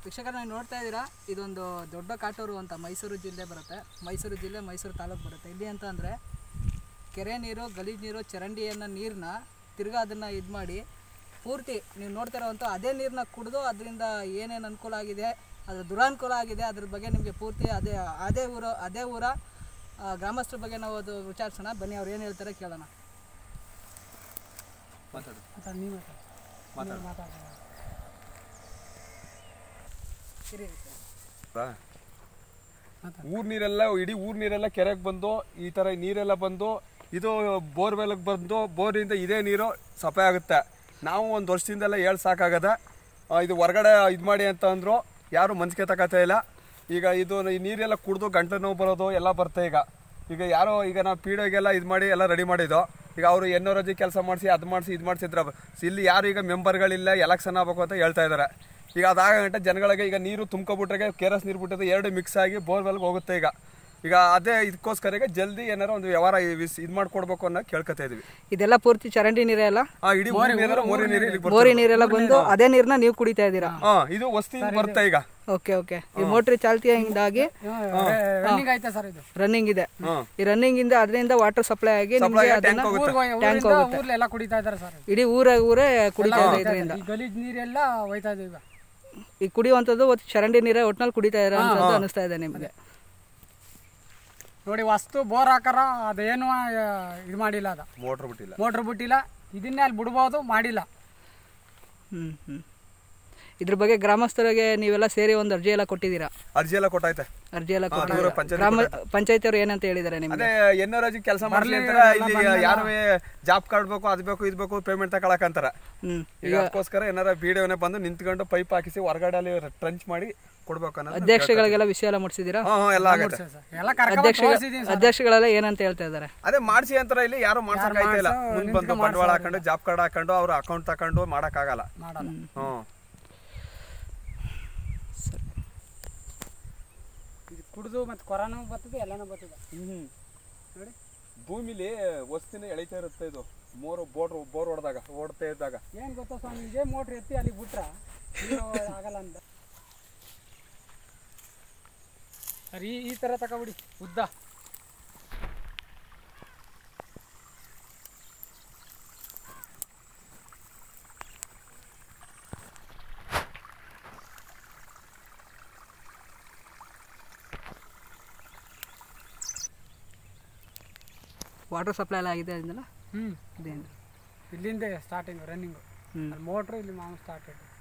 ವೀಕ್ಷಕರ ನೀವು ನೋಡ್ತಾ ಇದ್ದೀರಾ ಇದೊಂದು ದೊಡ್ಡ ಕಾಟೂರು ಅಂತ ಮೈಸೂರು ಜಿಲ್ಲೆ ಬರುತ್ತೆ ಮೈಸೂರು ಜಿಲ್ಲೆ ಮೈಸೂರು ತಾಲೂಕು ಬರುತ್ತೆ ಇಲ್ಲಿ ಅಂತ ಅಂದರೆ ಕೆರೆ ನೀರು ಗಲೀಜು ನೀರು ಚರಂಡಿಯನ್ನು ನೀರನ್ನ ತಿರ್ಗಾ ಅದನ್ನು ಇದು ಮಾಡಿ ಪೂರ್ತಿ ನೀವು ನೋಡ್ತಾ ಇರೋವಂಥ ಅದೇ ನೀರನ್ನ ಕುಡಿದು ಅದರಿಂದ ಏನೇನು ಅನುಕೂಲ ಆಗಿದೆ ಅದ್ರ ದುರಾನುಕೂಲ ಆಗಿದೆ ಅದ್ರ ಬಗ್ಗೆ ನಿಮಗೆ ಪೂರ್ತಿ ಅದೇ ಅದೇ ಊರು ಅದೇ ಊರ ಆ, ಗ್ರಾಮಸ್ಥರ ಬಗ್ಗೆ ನಾವು ಅದು ವಿಚಾರಿಸೋಣ ಬನ್ನಿ ಅವ್ರು ಏನು ಹೇಳ್ತಾರೆ ಕೇಳೋಣ ಮಾತಾಡು ಮಾತಾಡು ಸರಿ ಊರ್ ನೀರೆಲ್ಲ ಇಡೀ ಊರ್ ನೀರೆಲ್ಲ ಕೆರೆಗೆ ಬಂದು ಈ ತರ ನೀರೆಲ್ಲ ಬಂದು ಇದು ಬೋರ್ವೆಲ್ಗೆ ಬಂದು ಬೋರಿಂದ ಇದೇ ನೀರು ಸಪ್ಲೈ ಆಗುತ್ತೆ ನಾವು ಒಂದು ವರ್ಷದಿಂದೆಲ್ಲ ಹೇಳಿ ಸಾಕಾಗದ ಆ, ಇದು ಹೊರಗಡೆ ಇದು ಮಾಡಿ ಅಂತ ಅಂದ್ರು ಯಾರು ಮನ್ಸಿಗೆ ತಗೋತಾ ಇಲ್ಲ ಈಗ ಇದು ಈ ನೀರೆಲ್ಲ ಕುಡಿದು ಗಂಟಲು ನೋವು ಬರೋದು ಎಲ್ಲ ಬರುತ್ತೆ ಈಗ ಈಗ ಯಾರೋ ಈಗ ನಾವು ಪೀಡಿಯೋಗೆಲ್ಲ ಇದು ಮಾಡಿ ಎಲ್ಲ ರೆಡಿ ಮಾಡಿದ್ದು ಈಗ ಅವರು ಎನ್ನೋರಜಿ ಕೆಲಸ ಮಾಡಿಸಿ ಅದು ಮಾಡಿಸಿ ಇದು ಮಾಡಿಸಿದ್ರ ಇಲ್ಲಿ ಯಾರು ಈಗ ಮೆಂಬರ್ಗಳಿಲ್ಲ ಎಲೆಕ್ಷನ್ ಆಗ್ಬೇಕು ಅಂತ ಹೇಳ್ತಾ ಇದ್ದಾರೆ ಈಗ ಅದಾಗ ಗಂಟೆ ಜನಗಳಿಗೆ ಈಗ ನೀರು ತುಂಬ್ಕೊಬಿಟ್ರೆ ಕೆ ಆರ್ ಎಸ್ ನೀರು ಬಿಟ್ಟಿದ್ದು ಎರಡು ಮಿಕ್ಸ್ ಆಗಿ ಬೋರ್ವೆಲ್ಗೆ ಹೋಗುತ್ತೆ ಈಗ ಈಗ ಅದೇ ಇದಕ್ಕೋಸ್ಕರ ಈಗ ಜಲ್ದಿ ಏನಾರ ಒಂದು ವ್ಯವಹಾರ ಇದು ಮಾಡ್ಕೊಡ್ಬೇಕು ಅನ್ನೋ ಕೇಳ್ಕೊತಾ ಇದೀವಿ ಇದೆಲ್ಲ ಪೂರ್ತಿ ಚರಂಡಿ ನೀರೇ ಅಲ್ಲ ಆ ಇಡೀ ಊರ್ ನೀರೆಲ್ಲ ಮೋರಿ ನೀರು ಇಲ್ಲಿಗೆ ಬರ್ತದೆ. ಬೋರಿ ನೀರೆಲ್ಲ ಬಂದು ಅದೇ ನೀರನ್ನ ನೀವು ಕುಡಿತಾ ಇದ್ದೀರಾ ಹಾ ಇದು ವಸ್ತಿ ಬರುತ್ತೆ ಈಗ ಓಕೆ ಓಕೆ ಈ ಮೋಟ್ರಿ ಚಾಲ್ತಿಯಿಂದಾಗಿ ರನ್ನಿಂಗ್ ಆಯ್ತಾ ಸರ್ ಇದು ರನ್ನಿಂಗ್ ಇದೆ ಹ್ಮ್. ಈ ರನ್ನಿಂಗ್ ಇಂದ ಅದರಿಂದ ವಾಟರ್ ಸಪ್ಲೈ ಆಗಿ ನಿಮಗೆ ಅದನ್ನ ಟ್ಯಾಂಕ್ ಹೋಗುತ್ತೆ ಟ್ಯಾಂಕ್ ಹೋಗುತ್ತೆ ಊರ್ಲೆಲ್ಲ ಕುಡಿತಾ ಇದಾರೆ ಸರ್ ಇಡೀ ಊರ ಊರೇ ಕುಡಿತಾ ಇದೆ ಇದರಿಂದ ಈ ಗಲೀಜ್ ನೀರೆಲ್ಲ ಹೋಯ್ತಾ ಇದೆ ಈಗ ಈ ಕುಡಿಯುವಂಥದ್ದು ಒಟ್ಟು ಚರಂಡಿ ನೀರೇ ಒಟ್ನಲ್ಲಿ ಕುಡಿತಾ ಇರೋ ಅಂತ ಅನಿಸ್ತಾ ಇದೆ ನಿಮಗೆ ನೋಡಿ ವಸ್ತು ಬೋರ್ ಹಾಕಾರ ಅದೇನು ಇದು ಮಾಡಿಲ್ಲ ಅದ ಮೋಟ್ರ್ ಬಿಟ್ಟಿಲ್ಲ ಮೋಟ್ರ್ ಬಿಟ್ಟಿಲ್ಲ ಇದನ್ನೇ ಅಲ್ಲಿ ಬಿಡ್ಬೋದು ಮಾಡಿಲ್ಲ ಹ್ಮ್ ಹ್ಮ್ ಇದ್ರ ಬಗ್ಗೆ ಗ್ರಾಮಸ್ಥರಿಗೆ ನೀವೆಲ್ಲ ಸೇರಿ ಒಂದು ಅರ್ಜಿ ಎಲ್ಲ ಕೊಟ್ಟಿದ್ದೀರಾ ಅರ್ಜಿ ಎಲ್ಲ ಕೊಟ್ಟಾಯ್ತೆ ಅರ್ಜಿ ಎಲ್ಲ ಇವ್ರು ಕೊಟ್ಟಿದ್ದೀರಾ ಪಂಚಾಯ್ತಿ ಗ್ರಾಮ ಪಂಚಾಯತಿಯವರು ಏನಂತ ಹೇಳಿದ್ದಾರೆ ನಿಮಗೆ ಅದೇ ಎನ್ನೋರಾಜಿ ಕೆಲಸ ಮಾಡ್ಲಿ ಅಂತಾರೆ ಇಲ್ಲಿ ಯಾರು ಜಾಬ್ ಕಾರ್ಡ್ ಬೇಕು ಅದ್ ಬೇಕು ಇದ್ ಬೇಕು ಪೇಮೆಂಟ್ ತಗೊಳಕ್ ಅಂತಾರ ಹ್ಮ್ ಈಗ ಅದಕ್ಕೋಸ್ಕರ ಏನಾರ ವಿಡಿಯೋನೇ ಬಂದು ನಿಂತ್ಕೊಂಡು ಪೈಪ್ ಹಾಕಿಸಿ ಹೊರಗಡೆ ಅಲ್ಲಿ ಟ್ರಂಚ್ ಮಾಡಿ ಕೊಡ್ಬೇಕು ಅನ್ನೋದು ಅಧ್ಯಕ್ಷಗಳಿಗೆಲ್ಲ ವಿಷಯ ಎಲ್ಲ ಮುಟ್ಸಿದ್ದೀರಾ ಹಾ ಹಾ ಎಲ್ಲ ಆಗತ್ತೆ ಎಲ್ಲ ಕರ್ಕೊಂಡು ಅಧ್ಯಕ್ಷ ತೋರಿಸಿದೀನಿ ಅಧ್ಯಕ್ಷಗಳೆಲ್ಲ ಏನಂತ ಹೇಳ್ತಾ ಇದ್ದಾರೆ ಅದೇ ಮಾಡ್ಸಿ ಅಂತಾರ ಇಲ್ಲಿ ಯಾರು ಮಾಡ್ಸಕ್ ಆಯ್ತಿಲ್ಲ ಮುಂದ್ ಬಂದು ಬಂಡವಾಳ ಹಾಕೊಂಡು ಜಾಬ್ ಕಾರ್ಡ್ ಹಾಕೊಂಡು ಅವ್ರ ಅಕೌಂಟ್ ತಕೊಂಡು ಮಾಡಕ್ ಆಗಲ್ಲ ಮಾಡಲ್ಲ ಹ್ಮ್ ಇದು ಕುಡಿದು ಮತ್ತೆ ಕೊರೋನಾ ಬರ್ತದೆ ಎಲ್ಲಾನು ಬರ್ತದೆ ನೋಡಿ ಭೂಮಿಲಿ ವಸ್ತಿನ ಎಳಿತಾ ಇರುತ್ತೆ ಇದು ಮೋರು ಬೋರ್ ಬೋರ್ ಹೊಡೆದಾಗ ಓಡ್ತಾ ಇದ್ದಾಗ ಏನ್ ಗೊತ್ತಾ ಸ್ವಾಮಿ ಇದೇ ಮೋಟ್ರ್ ಎತ್ತಿ ಅಲ್ಲಿ ಬಿಟ್ರ ನೀರು ಆಗಲ್ಲ ಅಂತ ಸರಿ ಈ ತರ ತಗೊಬಿಡಿ ಉದ್ದ ವಾಟರ್ ಸಪ್ಲೈ ಎಲ್ಲ ಆಗಿದೆ ಅದನ್ನೆಲ್ಲ ಹ್ಮ್ ಇದೇನು ಇಲ್ಲಿಂದ ಸ್ಟಾರ್ಟಿಂಗ್ ರನ್ನಿಂಗ್ ಹ್ಮ್. ಅಲ್ಲಿ ಮೋಟ್ರ್ ಇಲ್ಲಿ ಮಾಮೂಲು ಸ್ಟಾರ್ಟ್